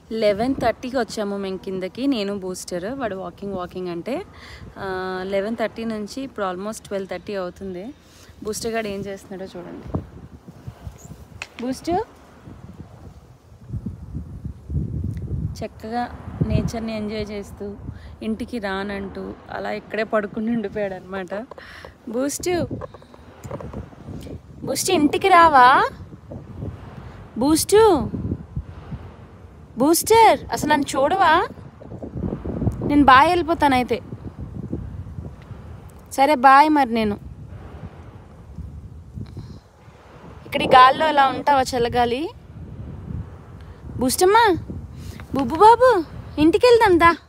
eleven థర్టీకి వచ్చాము మేము కిందకి నేను బూస్టర్ వాడు వాకింగ్ వాకింగ్ అంటే లెవెన్ థర్టీ నుంచి ఇప్పుడు ఆల్మోస్ట్ ట్వెల్వ్ థర్టీ అవుతుంది బూస్టర్ గాడు ఏం చేస్తున్నాడో చూడండి బూస్టర్ చక్కగా నేచర్ని ఎంజాయ్ చేస్తూ ఇంటికి రానంటూ అలా ఇక్కడే పడుకుని ఉండిపోయాడు అనమాట బూస్ట్ బూస్ట్ ఇంటికి రావా బూస్టు బూస్టర్ అసలు నన్ను చూడవా నేను బాయ్ వెళ్ళిపోతాను అయితే సరే బాయ్ మరి నేను ఇక్కడ ఈ గాల్లో ఇలా ఉంటావా చల్లగాలి బూస్టమ్మా బుబ్బు బాబు ఇంటికి వెళ్దాం దా